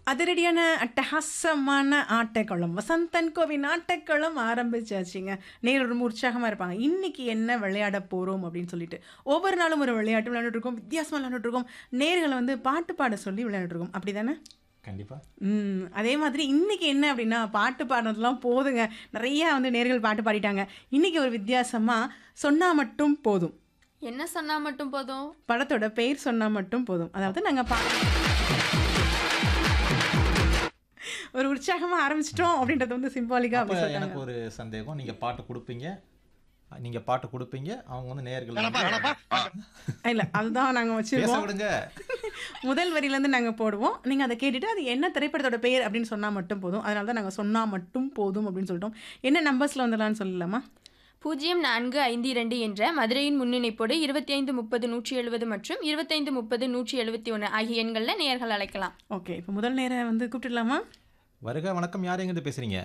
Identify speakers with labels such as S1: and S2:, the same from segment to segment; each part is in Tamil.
S1: அதிரடியான அட்டகாசமான ஆட்டக்களம் வசந்தன் கோவின் ஆட்டக்களம் ஆரம்பிச்சாச்சுங்க நேர் ரொம்ப உற்சாகமாக இருப்பாங்க இன்னைக்கு என்ன விளையாட போகிறோம் அப்படின்னு சொல்லிட்டு ஒவ்வொரு நாளும் ஒரு விளையாட்டு விளையாண்டுட்டு இருக்கோம் வித்தியாசமாக விளையாண்டுட்டு இருக்கோம் நேர்களை வந்து பாட்டு பாட சொல்லி விளையாண்டுட்டு இருக்கோம் அப்படி தானே
S2: கண்டிப்பா
S1: ம் அதே மாதிரி இன்னைக்கு என்ன அப்படின்னா பாட்டு பாடுறதுலாம் போதுங்க நிறைய வந்து நேர்கள் பாட்டு பாடிட்டாங்க இன்னைக்கு ஒரு வித்தியாசமாக சொன்னா மட்டும் போதும்
S3: என்ன சொன்னா மட்டும் போதும்
S1: படத்தோட பெயர் சொன்னா மட்டும் போதும் அதாவது நாங்கள் பா ஒரு உற்சாகமாக ஆரம்பிச்சிட்டோம் அப்படின்றது வந்து சிம்பாலிக்காக
S2: அப்ப
S1: அப்படி சொல்லிட்டாங்க
S2: எனக்கு ஒரு சந்தேகம் நீங்க பாட்டு கொடுப்பீங்க நீங்க பாட்டு கொடுப்பீங்க அவங்க வந்து நேர்கள்
S1: இல்லை அதுதான் நாங்கள்
S2: பேச
S1: வச்சிருக்கோம்
S2: விடுங்க
S1: முதல் வரியிலேருந்து நாங்கள் போடுவோம் நீங்கள் அதை கேட்டுட்டு அது என்ன திரைப்படத்தோட பெயர் அப்படின்னு சொன்னால் மட்டும் போதும் அதனால தான் நாங்கள் சொன்னால் மட்டும் போதும் அப்படின்னு சொல்லிட்டோம் என்ன நம்பர்ஸில் வந்துடலாம்னு சொல்லலாமா
S3: பூஜ்ஜியம் நான்கு ஐந்து இரண்டு என்ற மதுரையின் முன்னிணைப்போடு இருபத்தி ஐந்து முப்பது நூற்றி எழுபது மற்றும் இருபத்தைந்து முப்பது நூற்றி எழுபத்தி ஒன்று ஆகிய எண்களில் நேயர்கள் அழைக்கலாம்
S1: ஓகே இப்போ முதல் நேரம் வந்து கூப்பிட்டுடலாமா
S2: வருக வணக்கம் யார் எங்கிருந்து பேசுறீங்க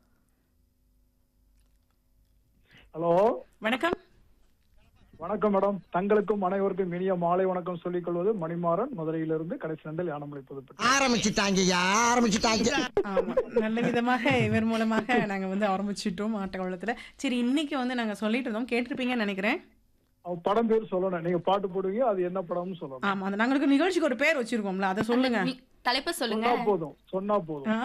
S4: ஹலோ
S1: வணக்கம்
S4: வணக்கம் மேடம் தங்களுக்கும் அனைவருக்கும் இனிய மாலை வணக்கம் சொல்லிக் கொள்வது மணிமாறன் மதுரையிலிருந்து கடைசி நண்டல் யானமலை புதுப்பட்டி
S5: ஆரம்பிச்சுட்டாங்கய்யா ஆரம்பிச்சுட்டாங்க
S1: ஆமா நல்ல விதமாக இவர் மூலமாக நாங்கள் வந்து ஆரம்பிச்சிட்டோம் ஆட்டக்காலத்தில் சரி இன்னைக்கு வந்து நாங்கள் சொல்லிட்டு இருந்தோம் கேட்டிருப்பீங்கன்னு நினைக்கிறேன்
S4: அவ படம் பேர் சொல்லணும் நீங்க பாட்டு போடுவீங்க அது என்ன படம்னு சொல்லணும்
S1: ஆமாம் அந்த நாங்களுக்கு நிகழ்ச்சிக்கு ஒரு பேர் வச்சிருக்கோம்ல அதை சொல்லுங்க
S3: மி- தலைப்பு சொல்லுங்க
S4: சொன்னா போதும் சொன்னா போதும்